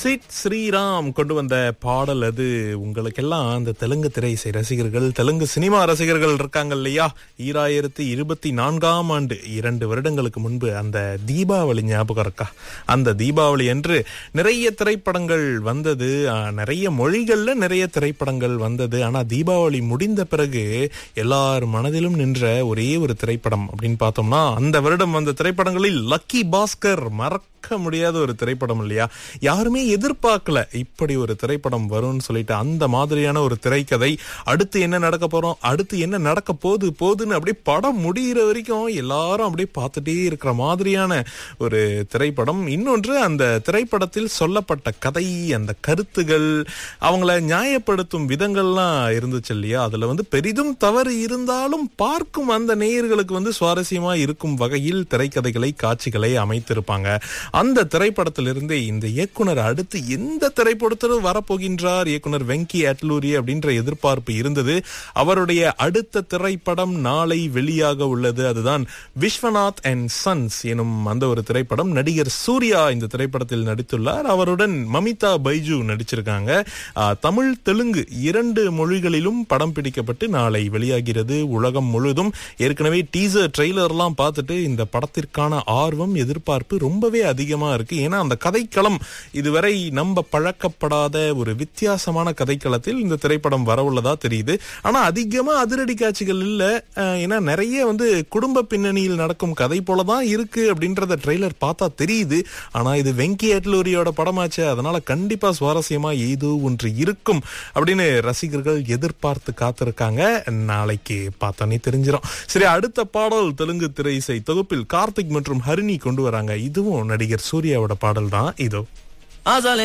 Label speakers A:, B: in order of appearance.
A: chit Sriram கொண்டு வந்த பாடல் அது உங்களுக்கெல்லாம் அந்த தெலுங்கு திரைசை ரசிகர்கள் தெலுங்கு சினிமா ரசிகர்கள் இருக்காங்க இல்லையா ஈராயிரத்தி இருபத்தி நான்காம் ஆண்டு இரண்டு வருடங்களுக்கு முன்பு அந்த தீபாவளி ஞாபகம் இருக்கா அந்த தீபாவளி என்று நிறைய திரைப்படங்கள் வந்தது ஆஹ், நிறைய மொழிகள்ல நிறைய திரைப்படங்கள் வந்தது ஆனா தீபாவளி முடிந்த பிறகு எல்லார் மனதிலும் நின்ற ஒரே ஒரு திரைப்படம் அப்படின்னு பார்த்தோம்னா அந்த வருடம் வந்த திரைப்படங்களில் லக்கி பாஸ்கர் மறக்க முடியாத ஒரு திரைப்படம் இல்லையா யாருமே எதிர்பார்க்கல இப்படி ஒரு திரைப்படம் வரும்னு சொல்லிட்டு அந்த மாதிரியான ஒரு திரைக்கதை அடுத்து என்ன நடக்க போறோம் அடுத்து என்ன நடக்க போகுது போகுதுன்னு அப்படியே படம் முடிகிற வரைக்கும் எல்லாரும் அப்படியே பார்த்துட்டே இருக்கிற மாதிரியான ஒரு திரைப்படம் இன்னொன்று அந்த திரைப்படத்தில் சொல்லப்பட்ட கதை அந்த கருத்துகள் அவங்கள நியாயப்படுத்தும் விதங்கள்லாம் இருந்துச்சு இல்லையா அதுல வந்து பெரிதும் தவறு இருந்தாலும் பார்க்கும் அந்த நேயர்களுக்கு வந்து சுவாரஸ்யமா இருக்கும் வகையில் திரைக்கதைகளை காட்சிகளை அமைத்திருப்பாங்க அந்த திரைப்படத்திலிருந்து இந்த இயக்குனர் அடுத்து எந்த திரைப்படத்திலும் வரப்போகின்றார் இயக்குனர் வெங்கி அட்லூரி அப்படின்ற எதிர்பார்ப்பு இருந்தது அவருடைய அடுத்த திரைப்படம் நாளை வெளியாக உள்ளது அதுதான் விஸ்வநாத் அண்ட் சன்ஸ் எனும் அந்த ஒரு திரைப்படம் நடிகர் சூர்யா இந்த திரைப்படத்தில் நடித்துள்ளார் அவருடன் மமிதா பைஜு நடிச்சிருக்காங்க ஆ, தமிழ் தெலுங்கு இரண்டு மொழிகளிலும் படம் பிடிக்கப்பட்டு நாளை வெளியாகிறது உலகம் முழுவதும் ஏற்கனவே டீசர் ட்ரெய்லர்லாம் பார்த்துட்டு இந்த படத்திற்கான ஆர்வம் எதிர்பார்ப்பு ரொம்பவே அதிகமா இருக்கு ஏன்னா அந்த கதைக்களம் இதுவரை நம்ப பழக்கப்படாத ஒரு வித்தியாசமான கதைக்களத்தில் இந்த திரைப்படம் வரவுள்ளதா தெரியுது ஆனா அதிகமா அதிரடி காட்சிகள் இல்ல அஹ், ஏன்னா நிறைய வந்து குடும்ப பின்னணியில் நடக்கும் கதை போலதான் இருக்கு அப்படின்றத ட்ரெய்லர் பார்த்தா தெரியுது ஆனா இது வெங்கி அட்லூரியோட படமாச்சு அதனால கண்டிப்பா சுவாரஸ்யமா ஏதோ ஒன்று இருக்கும் அப்படின்னு ரசிகர்கள் எதிர்பார்த்து காத்திருக்காங்க நாளைக்கு பார்த்தோன்னே தெரிஞ்சிடும் சரி அடுத்த பாடல் தெலுங்கு திரை இசை தொகுப்பில் கார்த்திக் மற்றும் ஹரிணி கொண்டு வராங்க இதுவும் நடிகர் சூர்யாவோட பாடல் தான் இதோ
B: Azale